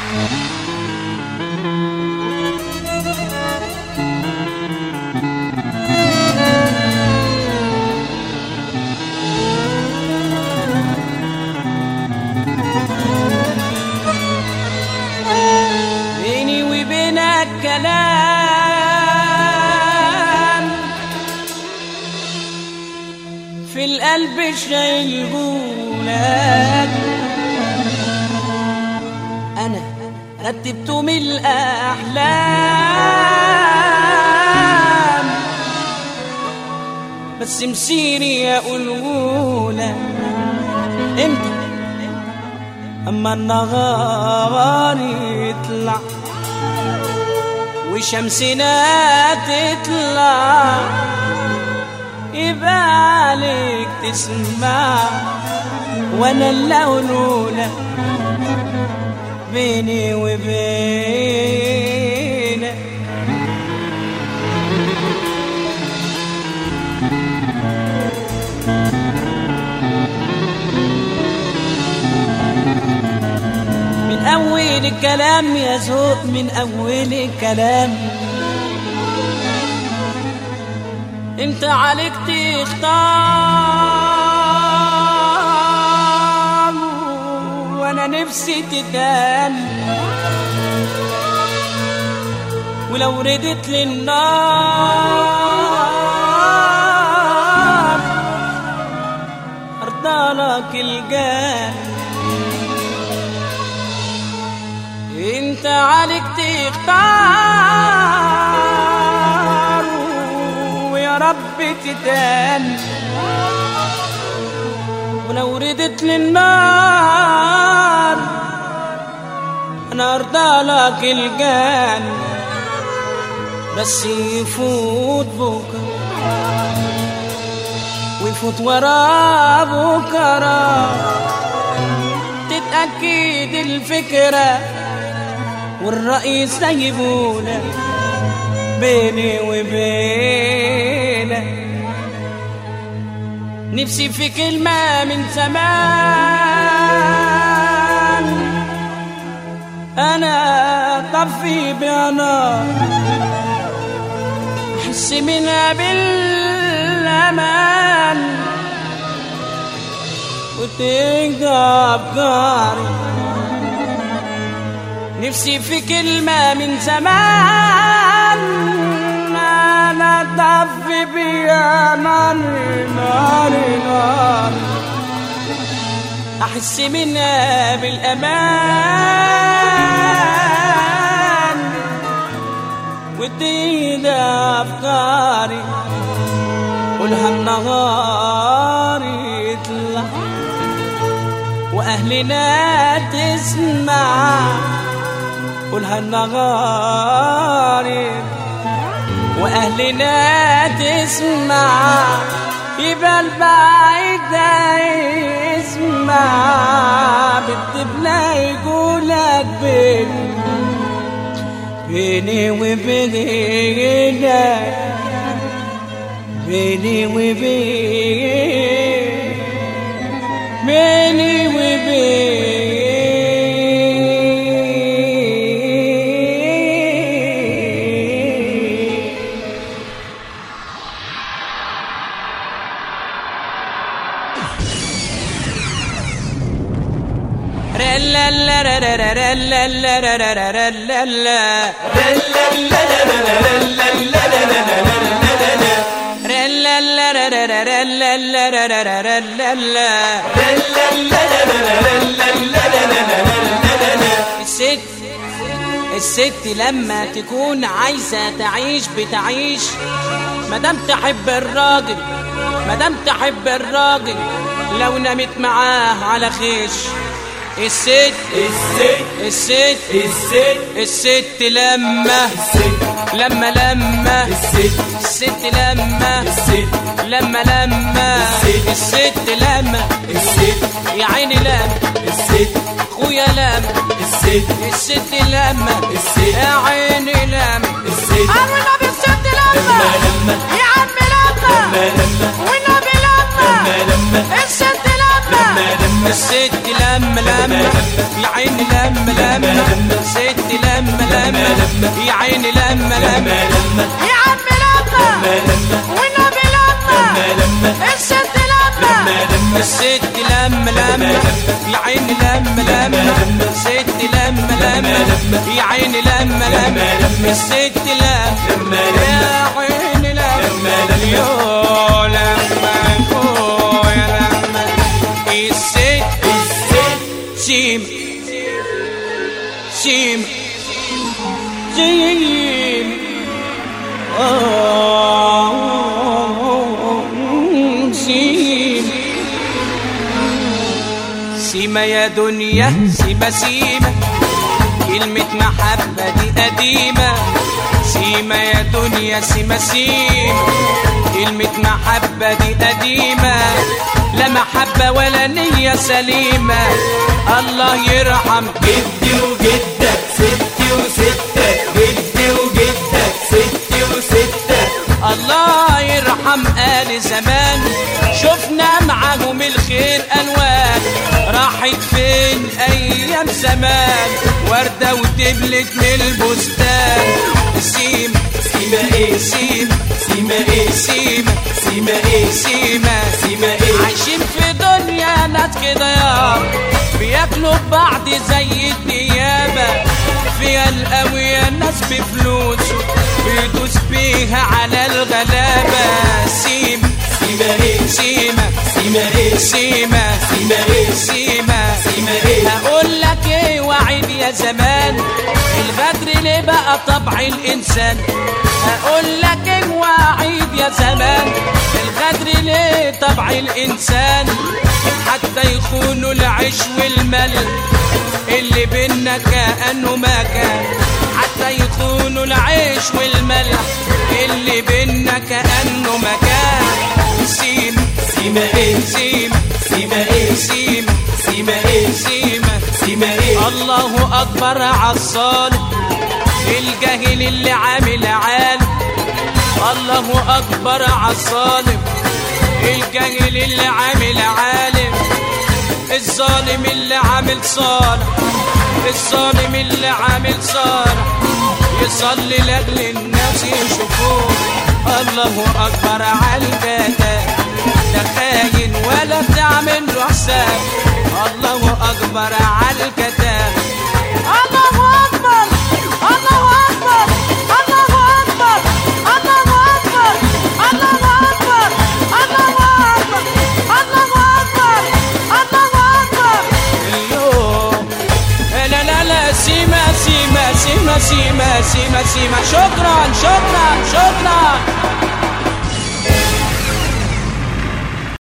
بيني وبينك كلام في القلب شايل جولك انا رتبته من الاحلام بس مسيري اقولهولك امتى اما النهار يطلع وشمسنا تطلع يبقى عليك تسمع وانا اللي اقولولك بيني وبينك من أول الكلام يا ذوق من أول الكلام انت عليك تختار وانا نفسي تدان ولو ردت للنار ارضالك الجان انت عليك تختار ويا رب تدان ولو ردت للنار انا ارضى لك الجان بس يفوت بكره ويفوت ورا بكره تتأكد الفكرة والرئيس سيبونا بيني وبينك نفسي في كلمة من زمان أنا طفي بنار أحس منها بالأمان وتنقى أفكاري نفسي في كلمة من زمان أنا طفي بيها ناري ناري نار أحس منها بالأمان وتزيد أفكاري قولها النهار يطلع وأهلنا تسمع قولها النهار يطلع وأهلنا تسمع يبقى البعيد ده يسمع بتبنا يقولك بيني بيني وبينك بيني وبين بيني وبين الست الست لما تكون عايزة تعيش بتعيش مادام تحب الراجل مادام تحب الراجل لو نامت معاه على خيش الست الست الست الست الست لما الست لما لما الست الست لما الست لما لما الست. الست لما الست يا عيني لما الست اخويا لما الست الست لما الست. يا عيني لما الست والنبي الست لما لما لما يا عم لما لما لما والنبي لما لما لما الست لما لما لما الست لما لما لما يا عيني لما لما ست لما لما يا عيني لما لما يا عم لما والنبي لما الست لما الست لما لما يا عيني لما لما ست لما لما يا عيني لما لما الست لما يا عيني لما يو لما يو يا لما الست سيم سيم سيم آه، سيم سيما يا دنيا سيما سيما كلمة محبة دي قديمة سيما يا دنيا سيما سيما كلمة محبة دي قديمة لا محبة ولا نية سليمة الله يرحم جدي وجدك ستي وستك جدي وجدك ستي وستك الله يرحم آل زمان شفنا معاهم الخير ألوان راحت فين أيام زمان وردة ودبلت من البستان سيم سيما ايه سيم سيما ايه سيم سيما ايه سيمة سيما ايه عايشين في دنيا ناس كده يا بياكلوا بعض زي الديابة فيها القوية ناس بفلوس بيدوس بيها على الغلابة سيم سيما ايه سيمة سيما ايه سيمة سيما ايه سيمة سيما ايه هقول لك ايه وعيب يا زمان الغدر ليه بقى طبع الانسان هقول لك ايه وعيب يا زمان الغدر ليه طبع الانسان حتى يخونوا العيش والملح اللي بينا كأنه ما كان حتى يخونوا العيش والملح اللي بينا كأنه ما كان سيم سيما ايه سيم سيما ايه سيم سيما ايه سيمة سيما ايه الله أكبر عالظالم الجاهل اللي عامل عالم الله أكبر عالظالم الجاهل اللي عامل عالم الظالم اللي عامل صالح الظالم اللي عامل صالح يصلي لاجل الناس يشوفوه الله اكبر على الجدال ده خاين ولا تعمل له حساب الله اكبر على الكتاب الله أكبر الله أكبر الله أكبر الله أكبر الله أكبر الله أكبر الله أكبر الله أكبر اليوم لا لا لا سيما سيما سيما سيما سيما سيما شكرا شكرا شكرا